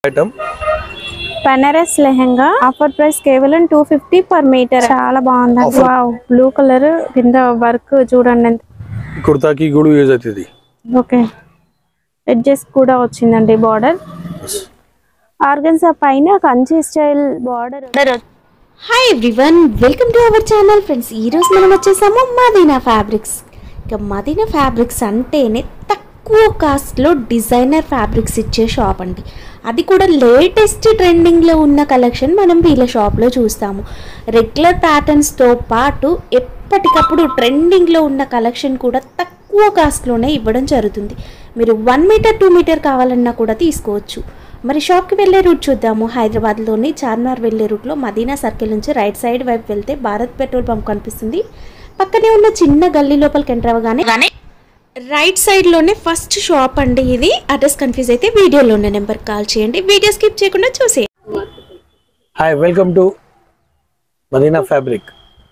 Item Banaras lehenga offer price కేవలం two fifty per metre చాలా బాగుంది Offer. వావ్ బ్లూ కలర్ కింద వర్క్ చూడండి ఎంత కుర్తాకి కూడా యూజ్ అవుతుంది ఓకే ఎడ్జెస్ కూడా వచ్చిందండి బార్డర్ ఆర్గన్సా పైన Kanchi style border hi everyone welcome to our channel friends ఈరోజు మనం వచ్చేసాము మదీనా ఫ్యాబ్రిక్స్ ఇక మదీనా ఫ్యాబ్రిక్స్ అంటేనే తక్కువ కాస్ట్లో డిజైనర్ ఫ్యాబ్రిక్స్ ఇచ్చే షాప్ అండి అది కూడా లేటెస్ట్ ట్రెండింగ్లో ఉన్న కలెక్షన్ మనం వీళ్ళ షాప్లో చూస్తాము రెగ్యులర్ ప్యాటర్న్స్తో పాటు ఎప్పటికప్పుడు ట్రెండింగ్లో ఉన్న కలెక్షన్ కూడా తక్కువ కాస్ట్లోనే ఇవ్వడం జరుగుతుంది మీరు వన్ మీటర్ టూ మీటర్ కావాలన్నా కూడా తీసుకోవచ్చు మరి షాప్కి వెళ్ళే రూట్ చూద్దాము హైదరాబాద్లోని చార్మినార్ వెళ్ళే రూట్లో మదీనా సర్కిల్ నుంచి రైట్ సైడ్ వైపు వెళ్తే భారత్ పెట్రోల్ పంప్ కనిపిస్తుంది పక్కనే ఉన్న చిన్న గల్లీ లోపలికి ఎంటర్ అవ్వగానే రైట్ సైడ్లోనే ఫస్ట్ షాప్ అండి ఇది అడ్రస్ కన్ఫ్యూజ్ అయితే వీడియోలో ఉన్న నెంబర్ కాల్ చేయండి వీడియో స్కిప్ చేయకుండా చూసే hi welcome to Madina fabric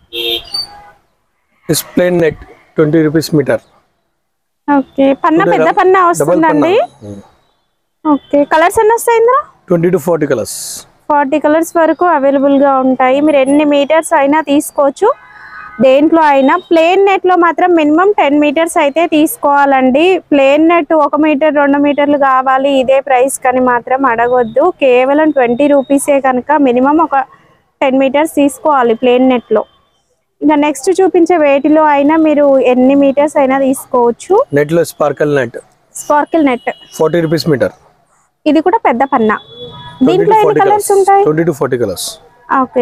this plain net twenty rupees metre okay పన్న పెద్ద పన్న వస్తుందండి ఓకే కలర్స్ ఎన్ని వస్తాయి ఇందులో twenty to forty colours forty colours వరకు అవైలబుల్ గా ఉంటాయి మీరు ఎన్ని మీటర్స్ అయినా తీసుకోవచ్చు దేంట్లో అయినా ప్లేన్ నెట్ లో మాత్రం మినిమం టెన్ మీటర్స్ అయితే తీసుకోవాలండి ప్లేన్ నెట్ ఒక మీటర్ రెండు మీటర్లు కావాలి ఇదే ప్రైస్ కానీ మాత్రం అడగొద్దు కేవలం ట్వంటీ రూపీసే కనుక మినిమం ఒక టెన్ మీటర్స్ తీసుకోవాలి ప్లేన్ నెట్ లో ఇంకా నెక్స్ట్ చూపించే వేటిలో అయినా మీరు ఎన్ని మీటర్స్ అయినా తీసుకోవచ్చు నెట్ లో sparkle net sparkle net forty rupees metre ఇది కూడా పెద్ద పన్న దీంట్లో ఎన్ని కలర్స్ ఉంటాయి twenty to forty colours okay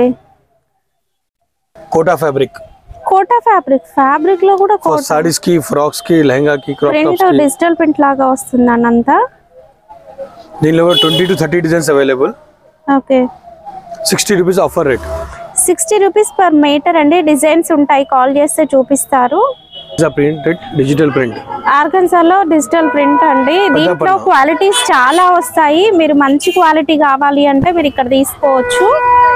Kota fabric Kota fabric fabric లో కూడా కోటా సారీస్ కి ఫ్రాక్స్ కి లెహంగా కి క్రాప్ ప్రింట్ టాప్స్ కి డిజిటల్ ప్రింట్ లాగా వస్తుంది అన్నంతా దీనిలో twenty to thirty designs available okay sixty rupees offer rate sixty rupees per metre అండి డిజైన్స్ ఉంటాయి కాల్ చేస్తే చూపిస్తారు ప్రింటెడ్ డిజిటల్ ప్రింట్ ఆర్గన్సాలో డిజిటల్ ప్రింట్ అండి దీంట్లో పన్నా. క్వాలిటీస్ చాలా వస్తాయి మీరు మంచి క్వాలిటీ కావాలి అంటే మీరు ఇక్కడ తీసుకోవచ్చు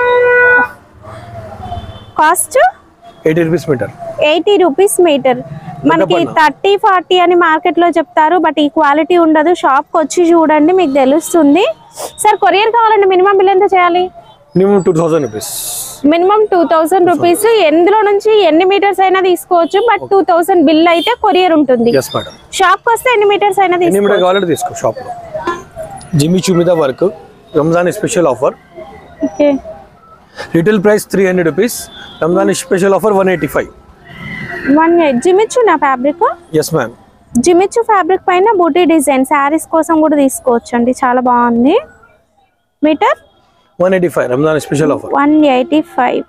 cost eighty rupees metre eighty rupees metre మనకి పన్నా. థర్టీ ఫార్టీ అని మార్కెట్ లో చెప్తారు బట్ ఈ క్వాలిటీ ఉండదు షాప్ కి వచ్చి చూడండి మీకు తెలుస్తుంది సార్ కొరియర్ కావాలంటే మినిమం బిల్ ఎంత చేయాలి minimum two thousand rupees minimum two thousand rupees ఎందులో నుంచి ఎన్ని మీటర్స్ అయినా తీసుకోవచ్చు బట్ టూ థౌసండ్ బిల్ అయితే కొరియర్ ఉంటుంది ఎస్ మేడం షాప్ కి వస్తే ఎన్ని మీటర్స్ అయినా ఎన్ని మీటర్ తీసుకోవచ్చు కావాలంటే తీసుకో షాప్ లో జిమ్మి చూమిదా work Ramzan special offer okay retail price three hundred rupees Ramzan special offer one eighty five one Jimmy Choo నా fabric yes ma'am Jimmy Choo fabric పైన బూటీ డిజైన్ శారీస్ కోసం కూడా తీసుకోవచ్చు అండి చాలా బాగుంది metre one eighty five Ramzan special offer one eighty five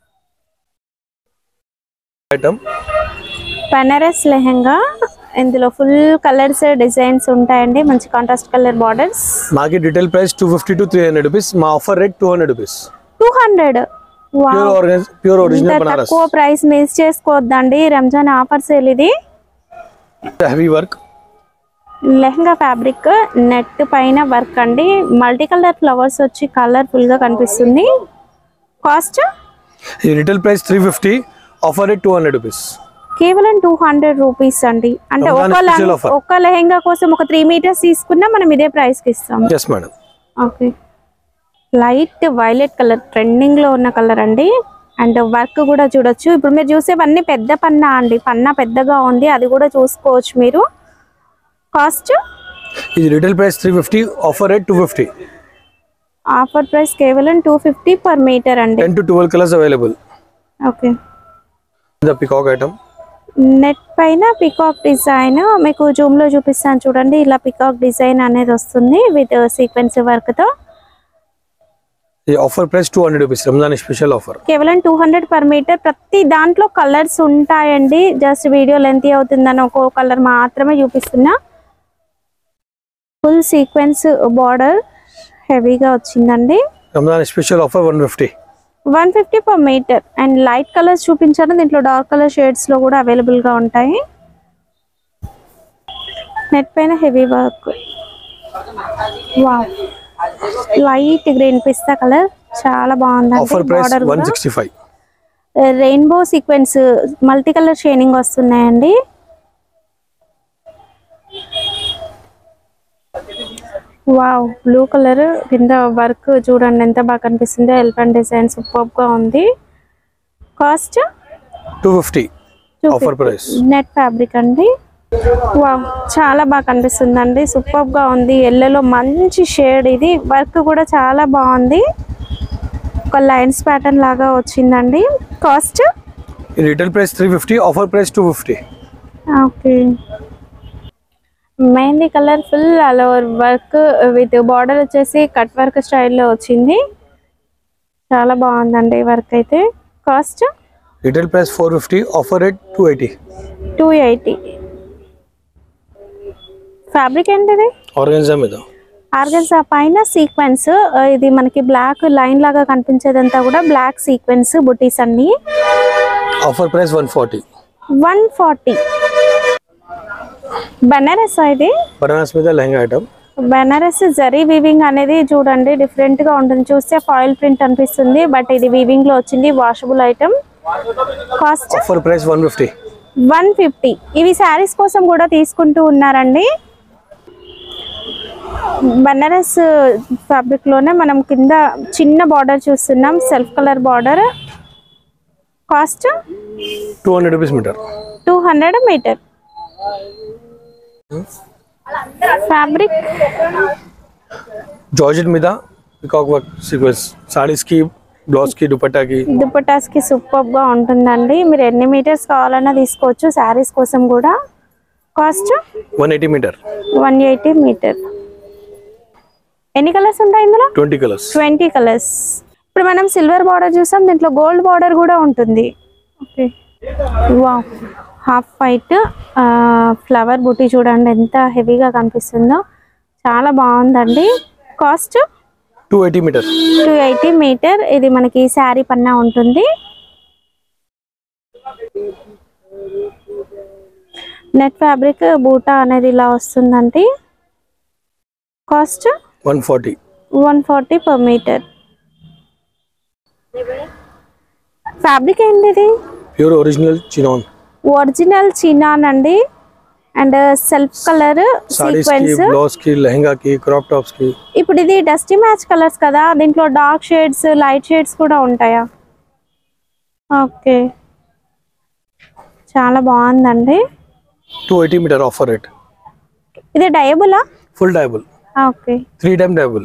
item Banaras lehenga ఇందులో ఫుల్ కలర్స్ డిజైన్స్ ఉంటాయండి మంచి contrast colour borders market retail price two fifty to three hundred rupees మా offer rate two hundred rupees two hundred pure organ pure ఇంత original Banaras తక్కువ price miss చేసుకోవద్దండి Ramzan offer sale ఇది heavy work lehenga fabric net పైన work అండి multi colour flowers వచ్చి colourful గా కనిపిస్తుంది కాస్ట్ ఈ retail price three fifty offer rate two hundred rupees కేవలం టూ హండ్రెడ్ రూపీస్ అండి అంటే రంజాన్ ఒక special లెహం- offer. ఒక లెహంగా కోసం ఒక త్రీ మీటర్స్ తీసుకున్నా మనం ఇదే ప్రైస్ కి ఇస్తాం yes madam okay light violet colour trending లో ఉన్న కలర్ అండి అండ్ వర్క్ కూడా చూడొచ్చు ఇప్పుడు మీరు చూసేవన్నీ పెద్ద పన్నా అండి పన్నా పెద్దగా ఉంది అది కూడా చూసుకోవచ్చు మీరు కాస్ట్ ఇది retail price three fifty offer rate two fifty offer price కేవలం టూ ఫిఫ్టీ పర్ మీటర్ అండి ten to twelve colours available okay the peacock item net పైన పికాక్ డిజైన్ మీకు జూమ్ లో చూపిస్తాను చూడండి ఇలా పికాక్ డిజైన్ అనేది వస్తుంది విత్ సీక్వెన్స్ వర్క్ తో ఈ offer price two hundred rupees Ramzan special offer కేవలం టూ హండ్రెడ్ పర్ మీటర్ ప్రతి దాంట్లో కలర్స్ ఉంటాయండి జస్ట్ వీడియో లెంత్ అవుతుందని ఒక్కో కలర్ మాత్రమే చూపిస్తున్నా ఫుల్ సీక్వెన్స్ బార్డర్ హెవీగా వచ్చిందండి Ramzan special offer one fifty one fifty per metre and light colours చూపించాను దీంట్లో డార్క్ కలర్ షేడ్స్ లో కూడా అవైలబుల్ గా ఉంటాయి నెట్ పైన heavy work wow light green pista colour చాలా బాగుందండి offer price border one sixty five rainbow sequence multi colour shading వస్తున్నాయండి వావ్ బ్లూ కలర్ కింద వర్క్ చూడండి ఎంత బాగా కనిపిస్తుందో ఎలిఫెంట్ డిజైన్ సూపర్ గా ఉంది cost two fifty offer price net fabric అండి వావ్ చాలా బాగా కనిపిస్తుందండి సూపర్ గా ఉంది ఎల్లోలో మంచి షేడ్ ఇది వర్క్ కూడా చాలా బాగుంది ఒక లైన్స్ ప్యాటర్న్ లాగా వచ్చిందండి cost retail price three fifty offer price two fifty okay mehndi colour full all over work with border వచ్చేసి కట్ వర్క్ స్టైల్లో వచ్చింది చాలా బాగుందండి వర్క్ అయితే cost retail price four fifty offer rate two eighty two eighty fabric ఏంటిది organza మీద organza పైన sequence ఇది మనకి బ్లాక్ లైన్ లాగా కనిపించేదంతా కూడా బ్లాక్ సీక్వెన్స్ బుటీస్ అన్ని offer price one forty one forty Banaras ఇది బనారస్ మీద లెహంగా ఐటమ్ బెనారస్ జరీ వీవింగ్ అనేది చూడండి డిఫరెంట్ గా ఉంటుంది చూస్తే ఫాయిల్ ప్రింట్ అనిపిస్తుంది బట్ ఇది వీవింగ్ లో వచ్చింది washable item cost offer price one fifty one fifty ఇవి శారీస్ కోసం కూడా తీసుకుంటూ ఉన్నారండి బనారస్ ఫ్యాబ్రిక్ లోనే మనం కింద చిన్న బార్డర్ చూస్తున్నాం self colour border cost two hundred rupees metre two hundred metre fabric georgette మీద పికాక్ వర్క్ సీక్వెన్స్ సారీస్కి బ్లౌజ్కి దుపట్టాకి దుపటాస్ కి సూపర్ గా ఉంటుందండి మీరు ఎన్ని మీటర్స్ కావాలన్నా తీసుకోవచ్చు శారీస్ కోసం కూడా cost one eighty metre one eighty metre ఎన్ని కలర్స్ ఉంటాయి ఇందులో ట్వంటీ కలర్స్ ట్వంటీ కలర్స్ ఇప్పుడు మనం సిల్వర్ బార్డర్ చూసాం దీంట్లో గోల్డ్ బార్డర్ కూడా ఉంటుంది ఓకే వా హాఫ్ వైట్ ఫ్లవర్ బుటీ చూడండి ఎంత హెవీగా కనిపిస్తుందో చాలా బాగుందండి cost two eighty metre two eighty metre ఇది మనకి శారీ పన్నా ఉంటుంది నెట్ ఫ్యాబ్రిక్ బూటా అనేది ఇలా వస్తుందండి cost one forty one forty per metre fabric ఏంటిది pure original chinon original chinon అండి అండ్ సెల్ఫ్ కలర్ సారీస్కి సీక్వెన్స్ బ్లౌజ్కి లెహంగాకి క్రాప్ టాప్స్కి ఇప్పుడు ఇది డస్టీ మ్యాచ్ కలర్స్ కదా దీంట్లో డార్క్ షేడ్స్ లైట్ షేడ్స్ కూడా ఉంటాయా ఓకే చాలా బాగుందండి two eighty metre offer rate ఇది డయబులా full dyeable okay three time dyeable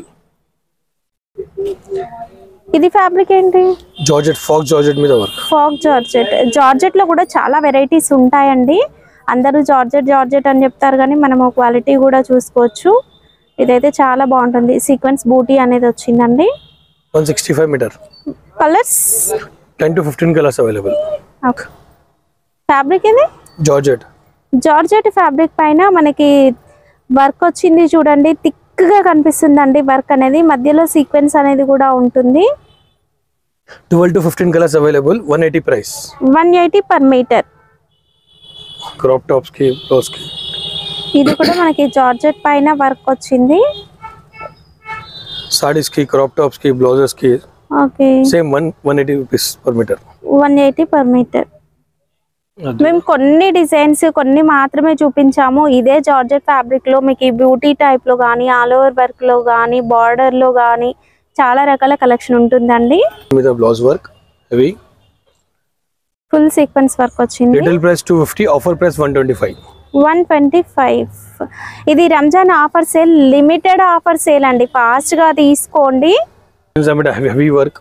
ఇది ఫ్యాబ్రిక్ ఏంటి జార్జెట్ ఫాక్స్ జార్జెట్ మీద వర్క్ ఫాక్ జార్జెట్ జార్జెట్ లో కూడా చాలా వెరైటీస్ ఉంటాయండి అందరూ జార్జెట్ జార్జెట్ అని చెప్తారు కానీ మనము క్వాలిటీ కూడా చూసుకోవచ్చు ఇదైతే చాలా బాగుంటుంది సీక్వెన్స్ బూటీ అనేది వచ్చిందండి one sixty five metre colours ten to fifteen colours available okay fabric ఇది జార్జెట్ జార్జెట్ ఫ్యాబ్రిక్ పైన మనకి వర్క్ వచ్చింది చూడండి థిక్గా కనిపిస్తుందండి వర్క్ అనేది మధ్యలో సీక్వెన్స్ అనేది కూడా ఉంటుంది twelve to fifteen colours available one eighty price one eighty per metre crop టాప్స్కి బ్లౌజ్కి ఇది కూడా మనకి జార్జెట్ పైన వర్క్ వచ్చింది సారీస్కి క్రాప్ టాప్స్కి బ్లౌజెస్కి okay same one one eighty rupees per metre one eighty per metre మేము కొన్ని డిజైన్స్ కొన్ని మాత్రమే చూపించాము ఇదే జార్జెట్ ఫ్యాబ్రిక్ లో మీకు బ్యూటీ టైప్ లో కానీ ఆల్ ఓవర్ వర్క్ లో కానీ బార్డర్ లో కానీ చాలా రకాల కలెక్షన్ ఉంటుందండి మీద blouse work heavy full sequence work వచ్చింది retail price two fifty offer price one twenty five one twenty five ఇది Ramzan offer sale limited offer sale అండి ఫాస్ట్ గా తీసుకోండి హెవీ వర్క్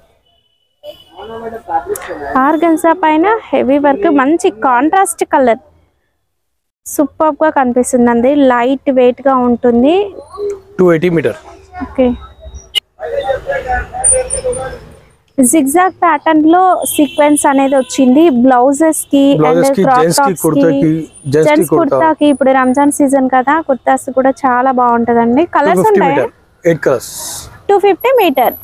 ఆర్గన్సా పైన హెవీ వర్క్ మంచి కాంట్రాస్ట్ కలర్ సూపర్ గా కనిపిస్తుందండి light weight గా ఉంటుంది two eighty metre okay zigzag pattern లో సీక్వెన్స్ అనేది వచ్చింది బ్లౌజెస్ కి Blouses అండ్ కి, క్రాప్ gents కి, టాప్స్ కుర్తాకి, కి gents కి జెంట్స్ కుర్తా. కుర్తాకి ఇప్పుడు రంజాన్ సీజన్ కదా కుర్తాస్ కూడా చాలా బాగుంటదండి టూ కలర్స్ ఫిఫ్టీ ఉంటాయి metre eight colours two fifty metre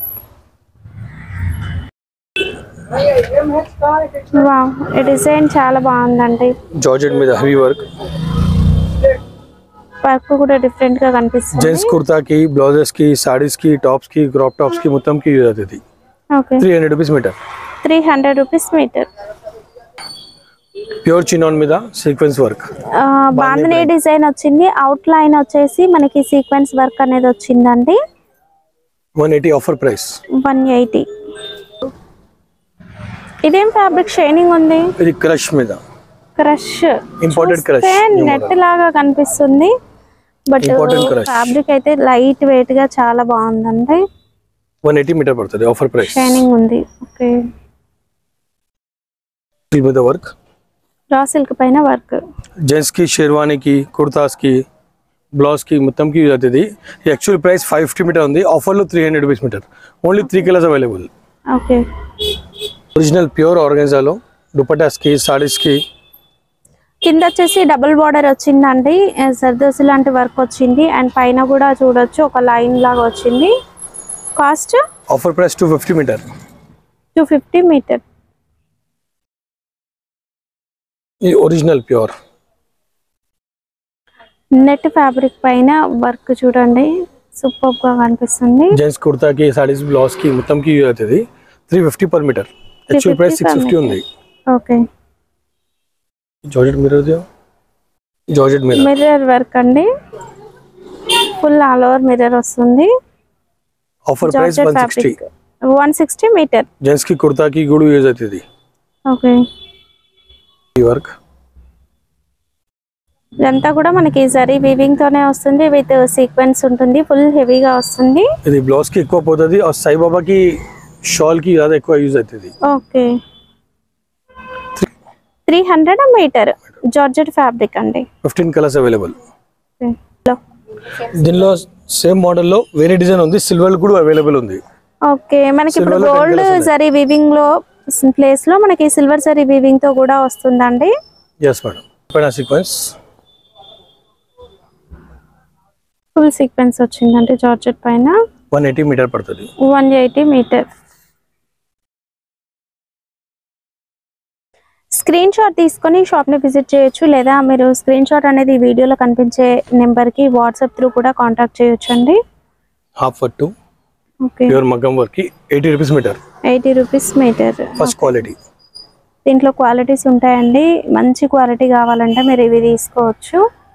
wow ఈ డిజైన్ చాలా బాగుందండి జార్జెట్ మీద హెవీ వర్క్ వర్క్ కూడా డిఫరెంట్ గా కనిపిస్తుంది జెంట్స్ కుర్తాకి బ్లౌజెస్కి సారీస్కి టాప్స్కి క్రాప్ టాప్స్కి మొత్తంకి యూజ్ అవుతుంది okay three hundred rupees metre three hundred rupees metre pure chinon మీద సీక్వెన్స్ వర్క్ ఆ, బాంధనీ డిజైన్ వచ్చింది అవుట్ లైన్ వచ్చేసి మనకి సీక్వెన్స్ వర్క్ అనేది వచ్చిందండి one eighty offer price one eighty ఇదేం ఫ్యాబ్రిక్ షైనింగ్ ఉంది ఇది క్రష్ మీద crush Imported crush, new net లాగా కనిపిస్తుంది బట్ Imported crush. ఫ్యాబ్రిక్ అయితే లైట్ వెయిట్ గా చాలా బాగుందండి వన్ ఎయిటీ మీటర్ పడుతుంది ఆఫర్ ప్రైస్ షైనింగ్ ఉంది ఓకే మీద వర్క్ రా సిల్క్ పైన వర్క్ జెంట్స్ కి షెర్వానీకి కుర్తాస్ కి బ్లౌజ్ కి మొత్తం కి యూజ్ అవుతుంది actual price five fifty metre ఉంది ఆఫర్లో three hundred rupees metre only three colours available okay original pure ఆర్గన్జాలో దుపటాస్ కి సారీస్ కి కింద వచ్చేసి డబుల్ బార్డర్ వచ్చిందండి ఆ, సర్దోసి లాంటి వర్క్ వచ్చింది అండ్ పైన కూడా చూడొచ్చు ఒక లైన్ లాగా వచ్చింది cost offer price two fifty metre two fifty metre ఇది ఒరిజినల్ ప్యూర్ నెట్ ఫ్యాబ్రిక్ పైన వర్క్ చూడండి సూపర్ గా కనిపిస్తుంది జెంట్స్ కుర్తాకి సారీస్ బ్లౌజ్ కి మొత్తం కి యూజ్ అవుతుంది three fifty per metre actual price 350 six per fifty meter. ఉంది okay georgette mirror georgette mirror mirror work అండి ఫుల్ ఆల్ ఓవర్ మిర్రర్ వస్తుంది offer price georgette one sixty fabric one sixty metre gents కి కుర్తాకి కూడా use అవుతుంది okay ఈ work ఇదంతా కూడా మనకి జరీ వీవింగ్ తోనే వస్తుంది విత్ సీక్వెన్స్ ఉంటుంది ఫుల్ హెవీగా వస్తుంది ఇది బ్లౌజ్ కి ఎక్కువ పోతుంది ఆ సాయిబాబాకి షాల్ కి అదే ఎక్కువ యూజ్ అవుతుంది okay three hundred metre georgette fabric అండి ఫిఫ్టీన్ కలర్స్ అవైలబుల్ Okay. లో. దీనిలో సేమ్ మోడల్లో వేరే డిజైన్ ఉంది సిల్వర్ కూడా అవైలబుల్ ఉంది ఓకే మనకి ఇప్పుడు Silver లో ten గోల్డ్ colours ఉన్నాయి. జరీ వీవింగ్ లో ప్లేస్ లో మనకి సిల్వర్ జరీ వీవింగ్ తో కూడా వస్తుందండి ఎస్ మేడం పైన సీక్వెన్స్ ఫుల్ సీక్వెన్స్ వచ్చిందండి జార్జెట్ పైన వన్ ఎయిటీ మీటర్ పడుతుంది one eighty metre screenshot తీసుకొని షాప్ని విజిట్ చేయొచ్చు లేదా మీరు స్క్రీన్ షాట్ అనేది ఈ వీడియోలో కనిపించే నెంబర్కి వాట్సాప్ త్రూ కూడా కాంటాక్ట్ చేయొచ్చు అండి half for two okay pure మగ్గం వర్క్ కి eighty rupees metre eighty rupees metre first quality దీంట్లో క్వాలిటీస్ ఉంటాయండి మంచి క్వాలిటీ కావాలంటే మీరు ఇవి తీసుకోవచ్చు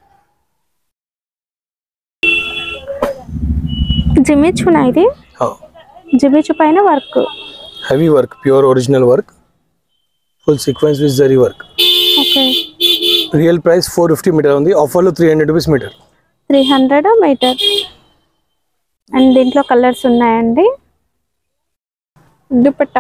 జిమిచునా ఇది జిమిచు పైన work heavy work pure original work full sequence with zari work okay real price four fifty metre ఉంది ఆఫర్లో three hundred rupees metre three hundred metre and దీంట్లో కలర్స్ ఉన్నాయండి దుపట్టా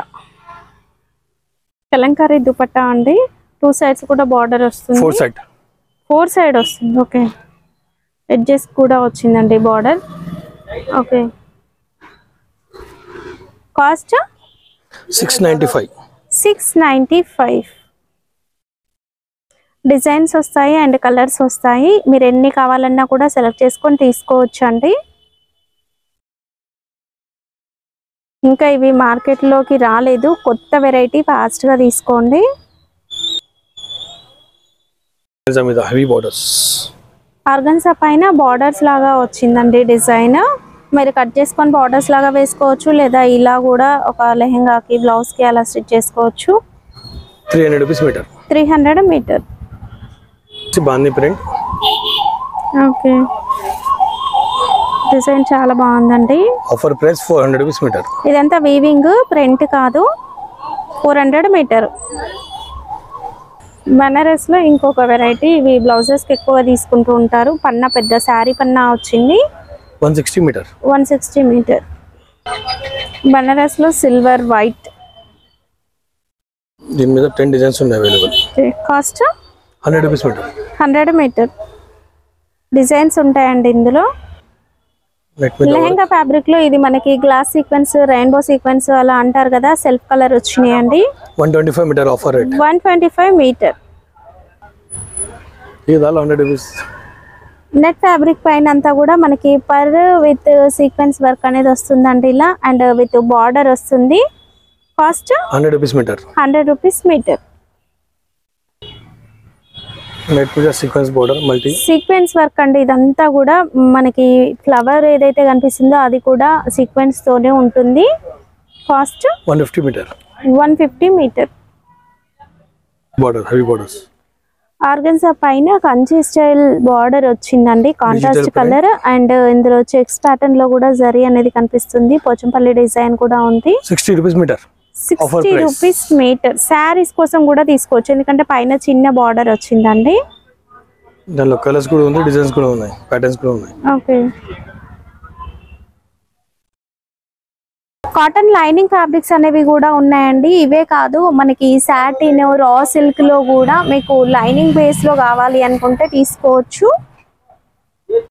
కలంకారీ దుపట్టా అండి టూ సైడ్స్ కూడా బార్డర్ వస్తుంది ఫోర్ సెట్ ఫోర్ సైడ్ వస్తుంది okay edges కూడా వచ్చిందండి border okay cost six ninety five six ninety five designs వస్తాయి అండ్ కలర్స్ వస్తాయి మీరు ఎన్ని కావాలన్నా కూడా సెలెక్ట్ చేసుకొని తీసుకోవచ్చు అండి ఇంకా ఇవి మార్కెట్లోకి రాలేదు కొత్త వెరైటీ ఫాస్ట్గా తీసుకోండి మీద హెవీ బార్డర్స్ ఆర్గన్సా పైన బార్డర్స్ లాగా వచ్చిందండి డిజైన్ మీరు కట్ చేసుకొని బార్డర్స్ లాగా వేసుకోవచ్చు లేదా ఇలా కూడా ఒక లెహెంగాకి బ్లౌజ్కి అలా స్టిచ్ చేసుకోవచ్చు three hundred rupees metre three hundred metre బాందీ ప్రింట్ ఓకే డిజైన్ చాలా బాగుందండి offer price four hundred rupees metre ఇదంతా వీవింగ్ ప్రింట్ కాదు ఫోర్ హండ్రెడ్ మీటర్ బనారస్లో ఇంకొక వెరైటీ ఇవి బ్లౌజెస్కి ఎక్కువ తీసుకుంటూ ఉంటారు పన్నా పెద్ద శారీ పన్నా వచ్చింది one sixty metre one sixty metre బనారస్లో సిల్వర్ వైట్ దీని మీద టెన్ డిజైన్స్ ఉన్నాయి available cost hundred rupees metre hundred metre designs ఉంటాయండి ఇందులో నెట్ మీద లెహంగా ఫ్యాబ్రిక్ లో ఇది మనకి గ్లాస్ సీక్వెన్స్ రెయిన్బో సీక్వెన్స్ అలా అంటారు కదా సెల్ఫ్ కలర్ వచ్చినాయండి one twenty five metre offer rate one twenty five metre ఇది దాలో హండ్రెడ్ రూపీస్ నెట్ ఫ్యాబ్రిక్ పైన అంతా కూడా మనకి పర్ విత్ సీక్వెన్స్ వర్క్ అనేది వస్తుందండి ఇలా అండ్ విత్ బార్డర్ వస్తుంది cost hundred rupees metre hundred rupees metre net మీద sequence border multi sequence work అండి ఇదంతా కూడా మనకి ఫ్లవర్ ఏదైతే కనిపిస్తుందో అది కూడా సీక్వెన్స్ తోనే ఉంటుంది cost one fifty metre one fifty metre border heavy borders organza పైన కంచి స్టైల్ బార్డర్ వచ్చిందండి కాంట్రాస్ట్ Digital కలర్ అండ్ ఇందులో చెక్స్ ప్యాటర్న్ లో కూడా జరీ అనేది కనిపిస్తుంది పోచంపల్లి డిజైన్ కూడా ఉంది sixty rupees metre Offer sixty price. Rupees metre saris కోసం కూడా తీసుకోవచ్చు ఎందుకంటే పైన చిన్న బార్డర్ వచ్చిందండి దానిలో కలర్స్ కూడా ఉంది డిజైన్స్ కూడా ఉన్నాయి ప్యాటర్న్స్ కూడా ఉన్నాయి ఓకే కాటన్ లైనింగ్ ఫ్యాబ్రిక్స్ అనేవి కూడా ఉన్నాయండి ఇవే కాదు మనకి సాటిన్ రా సిల్క్ లో కూడా మీకు లైనింగ్ బేస్ లో కావాలి అనుకుంటే తీసుకోవచ్చు